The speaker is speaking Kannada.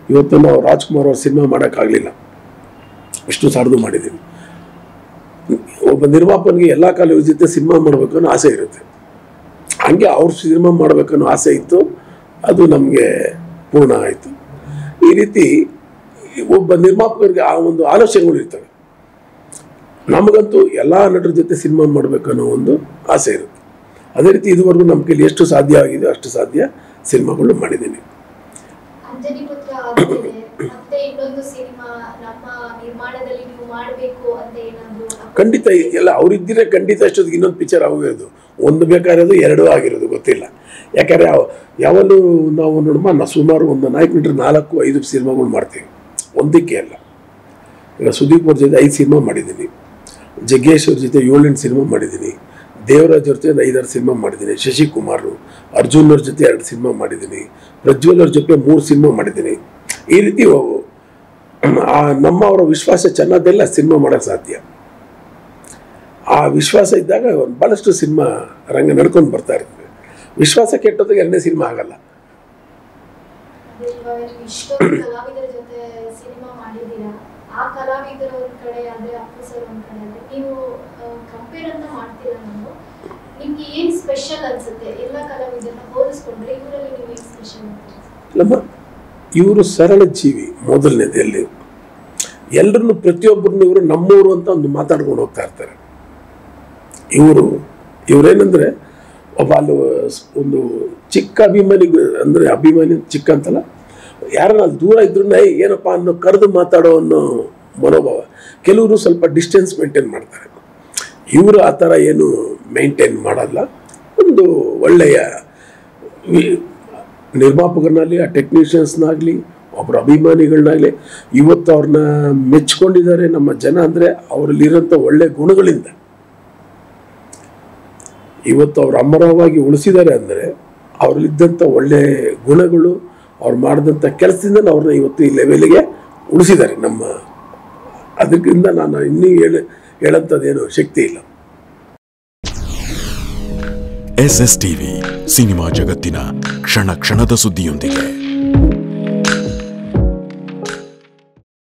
ಇವತ್ತು ನಾವು ರಾಜ್ಕುಮಾರ್ ಅವ್ರ ಸಿನಿಮಾ ಮಾಡೋಕ್ಕಾಗಲಿಲ್ಲ ವಿಷ್ಣು ಸಾರ್ದು ಮಾಡಿದ್ದೀವಿ ಒಬ್ಬ ನಿರ್ಮಾಪನಿಗೆ ಎಲ್ಲ ಕಾಲೇಜ್ ಜೊತೆ ಸಿನಿಮಾ ಮಾಡಬೇಕು ಅನ್ನೋ ಆಸೆ ಇರುತ್ತೆ ಹಂಗೆ ಅವ್ರ ಸಿನಿಮಾ ಮಾಡಬೇಕನ್ನೋ ಆಸೆ ಇತ್ತು ಅದು ನಮಗೆ ಪೂರ್ಣ ಆಯಿತು ಈ ರೀತಿ ಒಬ್ಬ ನಿರ್ಮಾಪಕರಿಗೆ ಆ ಒಂದು ಆಲೋಚನೆಗಳು ಇರ್ತವೆ ನಮಗಂತೂ ಎಲ್ಲ ನಟರ ಜೊತೆ ಸಿನಿಮಾ ಮಾಡಬೇಕನ್ನೋ ಒಂದು ಆಸೆ ಇರುತ್ತೆ ಅದೇ ರೀತಿ ಇದುವರೆಗೂ ನಮ್ಮ ಕೈಲಿ ಎಷ್ಟು ಸಾಧ್ಯ ಆಗಿದೆ ಅಷ್ಟು ಸಾಧ್ಯ ಸಿನಿಮಾಗಳು ಮಾಡಿದ್ದೀನಿ ಅಂಜನಿ ಪುತ್ರ ಆಗಿದೆ ಮತ್ತೆ ಇನ್ನೊಂದು ಸಿನಿಮಾ ನಮ್ಮ ನಿರ್ಮಾಣದಲ್ಲಿ ನೀವು ಮಾಡಬೇಕು ಅಂತ ಏನಾದ್ರು ಖಂಡಿತ ಎಲ್ಲ ಅವ್ರಿದ್ದಿದ್ರೆ ಖಂಡಿತ ಅಷ್ಟೊತ್ತಿಗೆ ಇನ್ನೊಂದು ಪಿಕ್ಚರ್ ಆಗೋದು ಒಂದು ಬೇಕಾಗಿರೋದು ಎರಡೂ ಆಗಿರೋದು ಗೊತ್ತಿಲ್ಲ ಯಾಕಂದರೆ ಯಾವ- ಯಾವಲ್ಲೂ ನಾವು ನೋಡಮ್ಮ ನಾವು ಸುಮಾರು ಒಂದು ನಾಲ್ಕು ಮೀಟ್ರ್ ನಾಲ್ಕು ಐದು ಸಿನಿಮಾಗಳು ಮಾಡ್ತೀವಿ ಒಂದಕ್ಕೆ ಅಲ್ಲ ಈಗ ಸುದೀಪ್ ಅವ್ರ ಜೊತೆ ಐದು ಸಿನಿಮಾ ಮಾಡಿದ್ದೀನಿ ಜಗ್ಗೇಶ್ ಅವ್ರ ಜೊತೆ ಏಳೆಂಟು ಸಿನಿಮಾ ಮಾಡಿದ್ದೀನಿ ದೇವರಾಜ್ ಅವ್ರ ಜೊತೆ ಒಂದು ಐದಾರು ಸಿನಿಮಾ ಮಾಡಿದ್ದೀನಿ ಶಶಿಕುಮಾರ್ ಅರ್ಜುನ್ ಅವ್ರ ಜೊತೆ ಎರಡು ಸಿನಿಮಾ ಮಾಡಿದ್ದೀನಿ ಪ್ರಜ್ವಲ್ ಅವ್ರ ಜೊತೆ ಮೂರು ಸಿನಿಮಾ ಮಾಡಿದ್ದೀನಿ ಈ ರೀತಿ ಅವು- ಆ ನಮ್ಮ ಅವರ ವಿಶ್ವಾಸ ಚೆನ್ನಾದೆಲ್ಲ ಸಿನಿಮಾ ಮಾಡೋಕ್ಕೆ ಸಾಧ್ಯ ಆ ವಿಶ್ವಾಸ ಇದ್ದಾಗ ಒಂದು ಭಾಳಷ್ಟು ಸಿನಿಮಾ ರಂಗ ನಡ್ಕೊಂಡು ಬರ್ತಾ ಇರ್ತದೆ ವಿಶ್ವಾಸ ಕೆಟ್ಟದಾಗ ಎರಡನೇ ಸಿನಿಮಾ ಆಗಲ್ಲ ಅದೇ ಇವಾಗ ನೀವು ಇಷ್ಟೊಂದು ಕಲಾವಿದರ ಜೊತೆ ಸಿನಿಮಾ ಮಾಡಿದ್ದೀರಾ ಆ ಕಲಾವಿದರು ಒಂದ್ ಕಡೆ ಆದ್ರೆ ಅಪ್ಪು ಸರ್ ಒಂದ್ ಕಡೆ ಆದ್ರೆ ನೀವು ಕಂಪೇರ್ ಅಂತ ಮಾಡ್ತೀರಾ ನಾವು ನಿಮ್ಗೆ ಏನ್ ಸ್ಪೆಷಲ್ ಅನ್ಸುತ್ತೆ ಎಲ್ಲ ಕಲಾವಿದರನ್ನ ಹೋಲಿಸ್ಕೊಂಡ್ರೆ ಇವರಲ್ಲಿ ನೀವು ಏನ್ ಸ್ಪೆಷಲ್ ಅಂತ ನಮ್ಮ ಇವರು ಸರಳ ಜೀವಿ ಮೊದಲನೇದಲ್ಲಿ ಎಲ್ಲರನ್ನು ಪ್ರತಿಯೊಬ್ಬರನ್ನು ಇವರು ನಮ್ಮೂರು ಅಂತ ಒಂದು ಮಾತಾಡ್ಕೊಂಡು ಹೋಗ್ತಾ ಇರ್ತಾರೆ ಇವರು ಇವರೇನೆಂದರೆ ಒಬ್ಬ ಅಲ್ಲಿ ಒಂದು ಚಿಕ್ಕ ಅಭಿಮಾನಿ ಅಂದರೆ ಅಭಿಮಾನಿ ಚಿಕ್ಕ ಅಂತಲ್ಲ ಯಾರನ್ನ ಅಲ್ಲಿ ದೂರ ಇದ್ರೂ ಏನಪ್ಪ ಅನ್ನೋ ಕರೆದು ಮಾತಾಡೋ ಅನ್ನೋ ಮನೋಭಾವ ಕೆಲವರು ಸ್ವಲ್ಪ ಡಿಸ್ಟೆನ್ಸ್ ಮೇಂಟೈನ್ ಮಾಡ್ತಾರೆ ಇವರು ಆ ಥರ ಏನು ಮೇಂಟೈನ್ ಮಾಡಲ್ಲ ಒಂದು ಒಳ್ಳೆಯ ವಿ- ನಿರ್ಮಾಪಕರನ್ನಾಗಲಿ ಆ ಟೆಕ್ನಿಷಿಯನ್ಸ್ನಾಗಲಿ ಒಬ್ಬರ ಅಭಿಮಾನಿಗಳನ್ನಾಗಲಿ ಇವತ್ತು ಅವ್ರನ್ನ ಮೆಚ್ಕೊಂಡಿದ್ದಾರೆ ನಮ್ಮ ಜನ ಅಂದರೆ ಅವರಲ್ಲಿರೋಂಥ ಒಳ್ಳೆ ಗುಣಗಳಿಂದ ಇವತ್ತು ಅವ್ರು ಅಮರವಾಗಿ ಉಳಿಸಿದ್ದಾರೆ ಅಂದರೆ ಅವರಲ್ಲಿದ್ದಂಥ ಒಳ್ಳೆ ಗುಣಗಳು ಅವ್ರು ಮಾಡಿದಂಥ ಕೆಲಸದಿಂದ ಅವ್ರನ್ನ ಇವತ್ತು ಈ ಲೆವೆಲ್ಗೆ ಉಳಿಸಿದ್ದಾರೆ ನಮ್ಮ ಅದಕ್ಕಿಂತ ನಾನು ಇನ್ನೂ ಹೇಳ ಹೇಳೋಂಥದ್ದೇನು ಶಕ್ತಿ ಇಲ್ಲ ಎಸ್ ಎಸ್ ಟಿವಿ ಸಿನಿಮಾ ಜಗತ್ತಿನ ಕ್ಷಣ ಕ್ಷಣದ ಸುದ್ದಿಯೊಂದಿಗೆ